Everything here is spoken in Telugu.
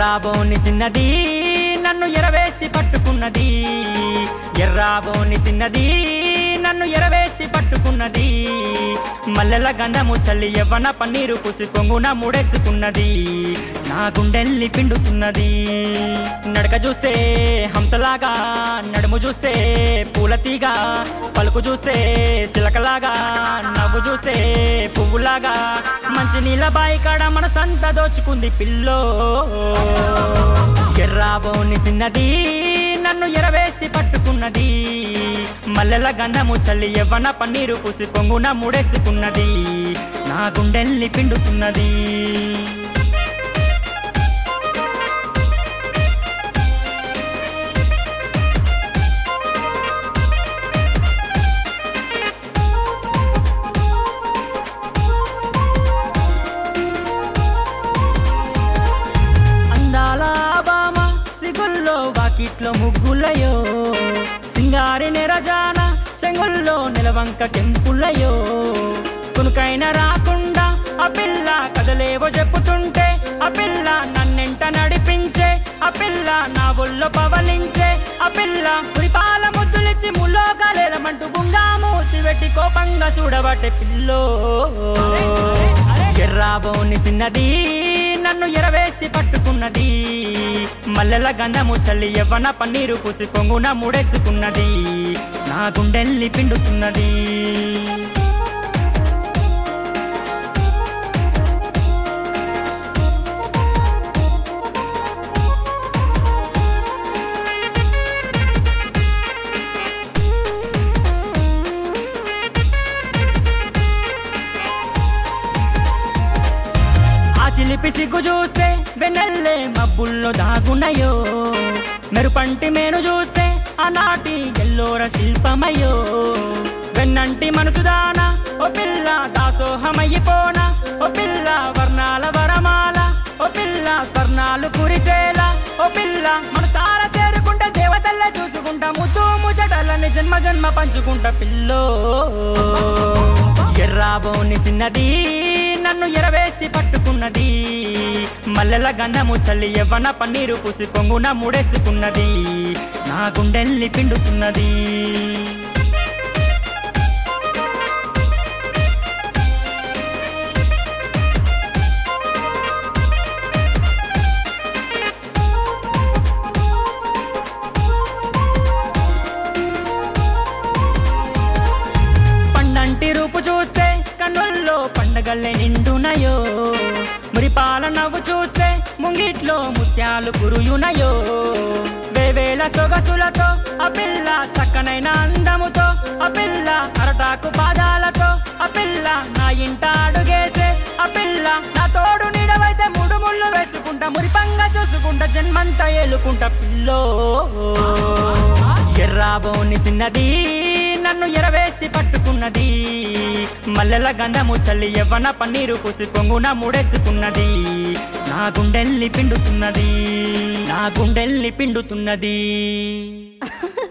ఎర్రాబోని చిన్నది నన్ను ఎరవేసి పట్టుకున్నది ఎర్రాబోని చిన్నది నన్ను ఎరవేసి పట్టుకున్నది మల్లెల గంధము చల్లి యవ్వన పన్నీరు పూసి కొంగున ముడేసుకున్నది నా గుండెల్ని పిండుతున్నది నడక చూస్తే హంసలాగా నడుము చూస్తే పూలతీగా పలుకు చూస్తే చిలకలాగా నవ్వు చూస్తే పువ్వులాగా మంచి నీళ్ళ బాయి కాడ మన సంత దోచుకుంది పిల్లో ఎర్రాబోని చిన్నది నన్ను ఎరవేసి పట్టుకున్నది మల్లెల గంధము చల్లి యవ్వన పన్నీరు పూసి కొంగున ముడేసుకున్నది నా గుండెల్ని పిండుతున్నది అందాల బామ సిగుల్లో వాకిట్లో ముగ్గులయో సింగారి నెరజాన చెంగుల్లో నిలవంక కెంపులయో కునుకైన రాకుండా ఆ పిల్ల కదలేవో చెప్పుతుంటే ఆ పిల్ల నన్నెంట నడిపించే ఆ పిల్ల నా ఒళ్ళో పవలించే ఆ పిల్ల పురిపాల ముద్దులిచ్చి ముల్లో కలేలమంటూ గుండా మూసి పెట్టి కోపంగా చూడబట్టే పిల్లో ఎర్రాబోని చిన్నది నన్ను ఎరవేసి పట్టుకున్నది మల్లెల గంధము చల్లి యవ్వన పన్నీరు పూసి కొంగున ముడేసుకున్నది నా గుండెల్ని పిండుతున్నది ఆ చిలిపి సిగ్గు చూస్తే వెన్నెల్లే మబ్బుల్లో దాగున్నాయో మెరుపంటి మేను చూస్తే ఆనాటి ఎల్లోర శిల్పమయ్యో వెన్నంటి మనసుదాన ఓ పిల్ల దాసోహమయ్యిపోన ఓ పిల్ల వర్ణాల వరమాల ఓ పిల్ల స్వర్ణాలు కురిసేలా ఓ పిల్ల మనసార చేరుకుంటే దేవతల్లే చూసుకుంటా ముద్దు ముచ్చటలని జన్మ జన్మ పంచుకుంటా పిల్లో ఎర్రాబోని చిన్నది నన్ను ఎరవేసి పట్టుకున్నది మల్లెల గంధము చల్లి యవ్వన పన్నీరు పూసి కొంగున ముడేసుకున్నది నా గుండెల్ని పిండుతున్నది పండంటి రూపు చూస్తే కన్నుల్లో పండగల్లే నిండునయో మురిపాల నవ్వు చూస్తే ముంగిట్లో ముత్యాలు కురుయునయో వేవేల సొగసులతో ఆ పిల్ల చక్కనైన అందముతో ఆ పిల్ల అరటాకు పాదాలతో ఆ పిల్ల నా ఇంట అడుగేసే ఆ పిల్ల నా తోడు నీడవైతే మూడు ముళ్ళు వేసుకుంటా మురిపంగా చూసుకుంటా జన్మంతా ఏలుకుంటా పిల్లో ఎర్రాబోని చిన్నది నన్ను ఎరవేసి పట్టుకున్నది మల్లెల గంధము చల్లి యవ్వన పన్నీరు పూసి కొంగున ముడేసుకున్నది నా గుండెల్ని పిండుతున్నది నా గుండెల్ని పిండుతున్నది